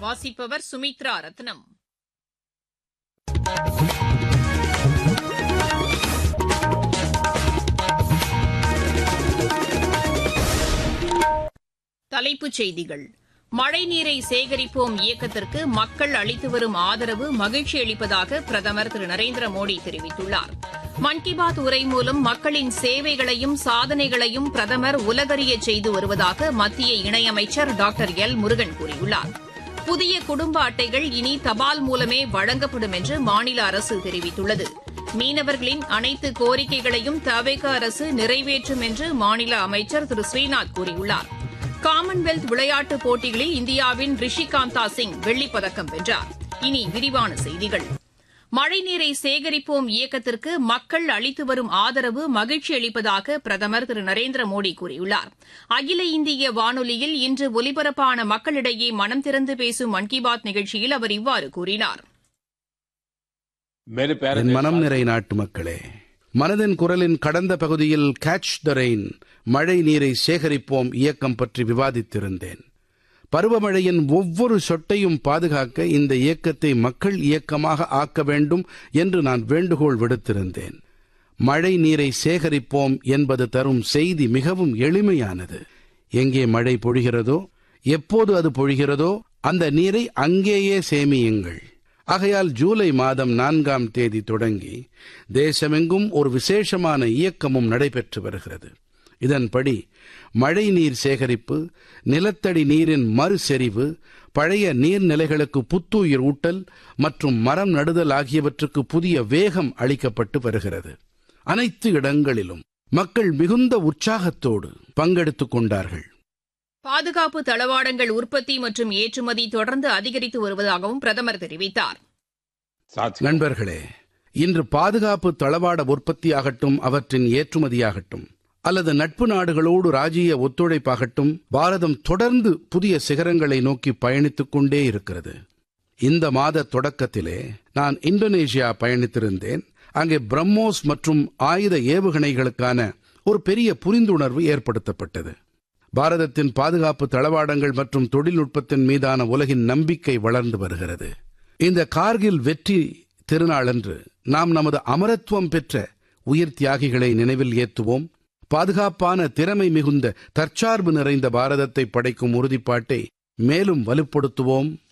வாசிப்பவர் சுமித்ரா ரத்னம் தலைப்புச் செய்திகள் மழைநீரை சேகரிப்போம் இயக்கத்திற்கு மக்கள் அளித்து வரும் ஆதரவு மகிழ்ச்சி அளிப்பதாக பிரதமர் திரு நரேந்திர மோடி தெரிவித்துள்ளார் மன் கி பாத் உரை மூலம் மக்களின் சேவைகளையும் சாதனைகளையும் பிரதமர் உலகறிய செய்து வருவதாக மத்திய இணையமைச்சர் டாக்டர் எல் முருகன் கூறியுள்ளார் புதிய குடும்ப அட்டைகள் இனி தபால் மூலமே வழங்கப்படும் என்று மாநில அரசு தெரிவித்துள்ளது மீனவர்களின் அனைத்து கோரிக்கைகளையும் தவேக அரசு நிறைவேற்றும் என்று மாநில அமைச்சர் திரு ஸ்ரீநாத் கூறியுள்ளார் காமன்வெல்த் விளையாட்டுப் போட்டிகளில் இந்தியாவின் ரிஷிகாந்தா சிங் வெள்ளிப்பதக்கம் வென்றார் இனி விரிவான செய்திகள் மழைநீரை சேகரிப்போம் இயக்கத்திற்கு மக்கள் அளித்து வரும் ஆதரவு மகிழ்ச்சி அளிப்பதாக பிரதமர் திரு நரேந்திர மோடி கூறியுள்ளார் அகில இந்திய வானொலியில் இன்று ஒலிபரப்பான மக்களிடையே மனம் திறந்து பேசும் மன் கி பாத் நிகழ்ச்சியில் அவர் இவ்வாறு கூறினார் मेरे प्यारे என் மனம் நிறை நாட்டு மக்களே மனதின் குரலின் கடந்த பகுதியில் கேட்ச் த ரெயின் மழை நீரை சேகரிப்போம் இயக்கம் பற்றி விவாதித்திருந்தேன் பருவமழையின் ஒவ்வொரு சொட்டையும் பாதுகாக்க இந்த இயக்கத்தை மக்கள் இயக்கமாக ஆக்க வேண்டும் என்று நான் வேண்டுகோள் விடுத்திருந்தேன் மழை நீரை சேகரிப்போம் என்பது தரும் செய்தி மிகவும் எளிமையானது எங்கே மழை பொழிகிறதோ எப்போது அது பொழிகிறதோ அந்த நீரை அங்கேயே சேமியுங்கள் ஆகையால் ஜூலை மாதம் நான்காம் தேதி தொடங்கி தேசமெங்கும் ஒரு விசேஷமான இயக்கமும் நடைபெற்று வருகிறது இதன்படி மழை நீர் சேகரிப்பு நிலத்தடி நீரின் மறுசெறிவு பழைய நீர்நிலைகளுக்கு புத்துயிர் ஊட்டல் மற்றும் மரம் நடுதல் ஆகியவற்றுக்கு புதிய வேகம் அளிக்கப்பட்டு வருகிறது அனைத்து இடங்களிலும் மக்கள் மிகுந்த உற்சாகத்தோடு பங்கெடுத்துக் கொண்டார்கள் பாதுகாப்பு தளவாடங்கள் உற்பத்தி மற்றும் ஏற்றுமதி தொடர்ந்து அதிகரித்து வருவதாகவும் பிரதமர் தெரிவித்தார் साथियों நண்பர்களே இன்று பாதுகாப்பு தளவாட உற்பத்தியாகட்டும் அவற்றின் ஏற்றுமதியாகட்டும் அல்லது நட்பு நாடுகளோடு ராஜீய ஒத்துழைப்பாகட்டும் பாரதம் தொடர்ந்து புதிய சிகரங்களை நோக்கி பயணித்துக் கொண்டே இருக்கிறது இந்த மாத தொடக்கத்திலே நான் இந்தோனேஷியா பயணித்திருந்தேன் அங்கே பிரம்மோஸ் மற்றும் ஆயுத ஏவுகணைகளுக்கான ஒரு பெரிய புரிந்துணர்வு ஏற்படுத்தப்பட்டது பாரதத்தின் பாதுகாப்பு தளவாடங்கள் மற்றும் தொழில்நுட்பத்தின் மீதான உலகின் நம்பிக்கை வளர்ந்து வருகிறது இந்த கார்கில் வெற்றி திருநாளன்று நாம் நமது அமரத்துவம் பெற்ற உயிர் தியாகிகளை நினைவில் ஏத்துவோம் பாதுகாப்பான திறமை மிகுந்த தற்சார்பு நிறைந்த பாரதத்தை படைக்கும் உறுதிப்பாட்டை மேலும் வலுப்படுத்துவோம்